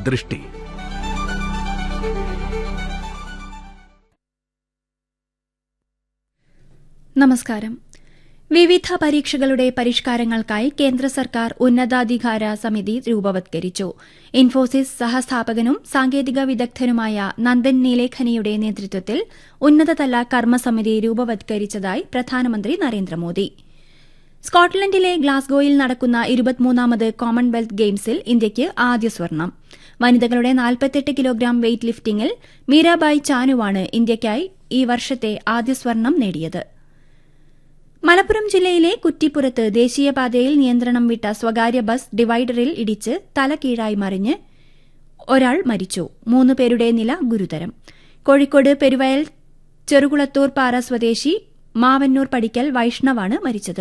ദൃഷ്ടി നമസ്കാരം വിവിധ പരീക്ഷകളുടെ പരിഷ്കാരങ്ങൾക്കായി കേന്ദ്ര സർക്കാർ ഉന്നതാധികാര സമിതി രൂപവത്കരിച്ചു ഇൻഫോസിസ് സഹസ്ഥാപകനും സാങ്കേതിക വിദഗ്ധനുമായ നന്ദൻ നീലേഖനിയുടെ നേതൃത്വത്തിൽ ഉന്നതതല കർമ്മസമിതി രൂപവത്കരിച്ചതായി പ്രധാനമന്ത്രി നരേന്ദ്രമോദി സ്കോട്ട്ലൻഡിലെ ഗ്ലാസ്ഗോയിൽ നടക്കുന്ന ഇരുപത്തിമൂന്നാമത് കോമൺവെൽത്ത് ഗെയിംസിൽ ഇന്ത്യയ്ക്ക് ആദ്യ സ്വർണം വനിതകളുടെ നാൽപ്പത്തെട്ട് കിലോഗ്രാം വെയ്റ്റ് ലിഫ്റ്റിംഗിൽ മീരാബായ് ചാനുവാണ് ഇന്ത്യയ്ക്കായി ഈ വർഷത്തെ ആദ്യ സ്വർണം നേടിയത് മലപ്പുറം ജില്ലയിലെ കുറ്റിപ്പുറത്ത് ദേശീയപാതയിൽ നിയന്ത്രണം വിട്ട സ്വകാര്യ ബസ് ഡിവൈഡറിൽ ഇടിച്ച് തലകീഴായി മറിഞ്ഞ് ഒരാൾ മരിച്ചു മൂന്ന് പേരുടെ നില ഗുരുതരം കോഴിക്കോട് പെരുവയൽ ചെറുകുളത്തൂർ പാറ സ്വദേശി മാവന്നൂർ പടിക്കൽ വൈഷ്ണവാണ് മരിച്ചത്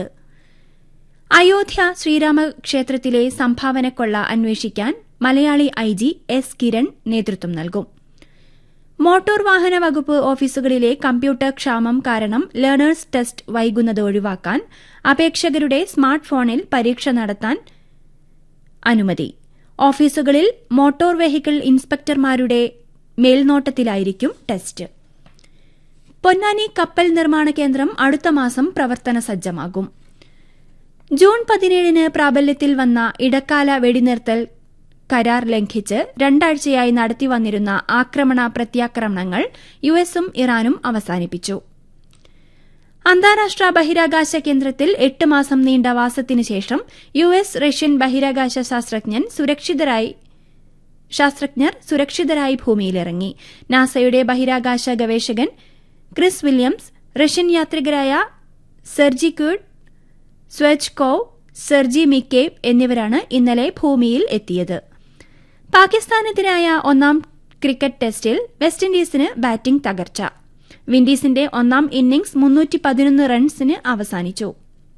അയോധ്യ ശ്രീരാമക്ഷേത്രത്തിലെ സംഭാവനക്കൊള്ള അന്വേഷിക്കാൻ Malayali I G S Kiran നേതൃത്വം നൽകും മോട്ടോർ വാഹന വകുപ്പ് ഓഫീസുകളിലെ കമ്പ്യൂട്ടർ ക്ഷാമം കാരണം ലേണേഴ്സ് ടെസ്റ്റ് വൈകുന്നത് ഒഴിവാക്കാൻ അപേക്ഷകരുടെ സ്മാർട്ട് ഫോണിൽ പരീക്ഷ നടത്താൻ അനുമതി ഓഫീസുകളിൽ മോട്ടോർ വെഹിക്കിൾ ഇൻസ്പെക്ടർമാരുടെ മേൽനോട്ടത്തിലായിരിക്കും ടെസ്റ്റ് പൊന്നാനി കപ്പൽ നിർമ്മാണ കേന്ദ്രം അടുത്ത മാസം പ്രവർത്തന സജ്ജമാകും ജൂൺ പതിനേഴിന് പ്രാബല്യത്തിൽ വന്ന ഇടക്കാല വെടിനിർത്തൽ കരാർ ലംഘിച്ച് രണ്ടാഴ്ചയായി നടത്തിവന്നിരുന്ന ആക്രമണ പ്രത്യാക്രമണങ്ങൾ യുഎസും ഇറാനും അവസാനിപ്പിച്ചു അന്താരാഷ്ട്ര ബഹിരാകാശ കേന്ദ്രത്തിൽ എട്ട് മാസം നീണ്ട വാസത്തിനു ശേഷം യു എസ് റഷ്യൻ ബഹിരാകാശ ശാസ്ത്രജ്ഞൻ സുരക്ഷിതരായി ശാസ്ത്രജ്ഞർ സുരക്ഷിതരായി ഭൂമിയിലിറങ്ങി നാസയുടെ ബഹിരാകാശ ഗവേഷകൻ ക്രിസ് വില്യംസ് റഷ്യൻ യാത്രികരായ Sergey Kud Sverchkov Sergey Mikayev എന്നിവരാണ് ഇന്നലെ ഭൂമിയിൽ എത്തിയത് പാകിസ്ഥാനെതിരായ ഒന്നാം ക്രിക്കറ്റ് ടെസ്റ്റിൽ വെസ്റ്റ് ഇൻഡീസിന് ബാറ്റിംഗ് തകർച്ച വിൻഡീസിന്റെ ഒന്നാം ഇന്നിംഗ്സ് മുന്നൂറ്റി പതിനൊന്ന് റൺസിന് അവസാനിച്ചു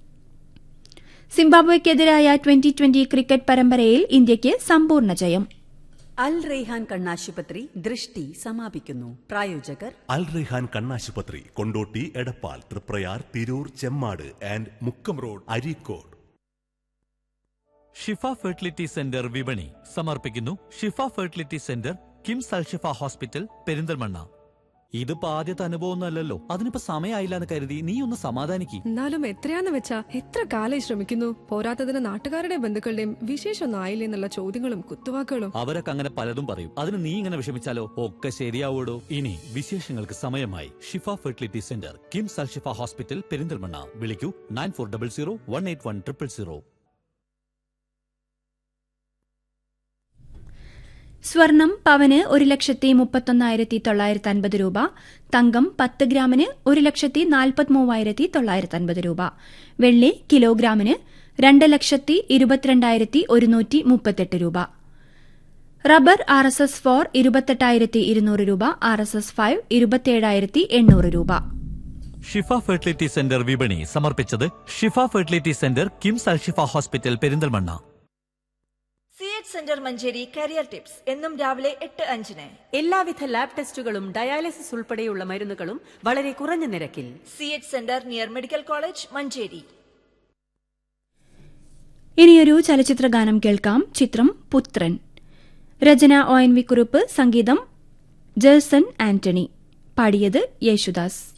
സിംബാബ്വെക്കെതിരായ ട്വന്റി ട്വന്റി ക്രിക്കറ്റ് പരമ്പരയിൽ ഇന്ത്യയ്ക്ക് സമ്പൂർണ്ണ ജയം അൽ റെയ്ഹാൻ കണ്ണാശുപത്രി ദൃഷ്ടി സമാപിക്കുന്നു പ്രായോജകർ അൽ റെഹാൻ കണ്ണാശുപത്രി Kondotty Edappal Triprayar Tirur Chemmad and Mukkam road Areekode Shifa fertility centre വിപണി സമർപ്പിക്കുന്നു Shifa fertility centre KIMS Alshifa hospital Perinthalmanna ഇതിപ്പോ ആദ്യത്തെ അനുഭവം അല്ലല്ലോ അതിനിപ്പോ സമയമായില്ല എന്ന് കരുതി നീ ഒന്ന് സമാധാനിക്ക് എന്നാലും എത്രയാന്ന് വെച്ചാ എത്ര കാലം ശ്രമിക്കുന്നു പോരാത്തതിന് നാട്ടുകാരുടെ ബന്ധുക്കളുടെയും വിശേഷമൊന്നും ആയില്ലേ എന്നുള്ള ചോദ്യങ്ങളും കുത്തുവാക്കുകളും അവരൊക്കെ അങ്ങനെ പലതും പറയും അതിന് നീ ഇങ്ങനെ വിഷമിച്ചാലോ ഒക്കെ ശരിയാവോടോ ഇനി വിശേഷങ്ങൾക്ക് സമയമായി Shifa fertility centre KIMS Alshifa hospital Perinthalmanna വിളിക്കൂ nine four double zero one eight one triple zero സ്വർണം പവന് ഒരു ലക്ഷത്തി മുപ്പത്തൊന്നായിരത്തി തൊള്ളായിരത്തി അൻപത് രൂപ തങ്കം പത്ത് ഗ്രാമിന് ഒരു ലക്ഷത്തി നാൽപ്പത്തിമൂവായിരത്തി തൊള്ളായിരത്തി അൻപത് രൂപ വെള്ളി കിലോഗ്രാമിന് രണ്ട് ലക്ഷത്തി ഇരുപത്തിരണ്ടായിരത്തി ഒരുന്നൂറ്റി മുപ്പത്തെട്ട് രൂപ rubber R S S four ഇരുപത്തെട്ടായിരത്തി ഇരുന്നൂറ് രൂപ ആർ എസ് എസ് ഫൈവ് ഇരുപത്തിയേഴായിരത്തി എണ്ണൂറ് രൂപ ഷിഫ ഫെർട്ടിലിറ്റി സെന്റർ വിപണി സമർപ്പിച്ചത് Shifa fertility centre KIMS Alshifa hospital Perinthalmanna C H centre Manjeri career tips എന്നും രാവിലെ എട്ട് അഞ്ചിന് എല്ലാവിധ ലാബ് ടെസ്റ്റുകളും ഡയാലിസിസ് ഉൾപ്പെടെയുള്ള മരുന്നുകളും വളരെ കുറഞ്ഞ നിരക്കിൽ C H centre near medical college Manjeri ഇനിയൊരു ചലച്ചിത്ര ഗാനം കേൾക്കാം ചിത്രം പുത്രൻ രചന ഒ എൻ വി കുറുപ്പ് സംഗീതം ജേഴ്സൺ ആന്റണി പാടിയത് യേശുദാസ്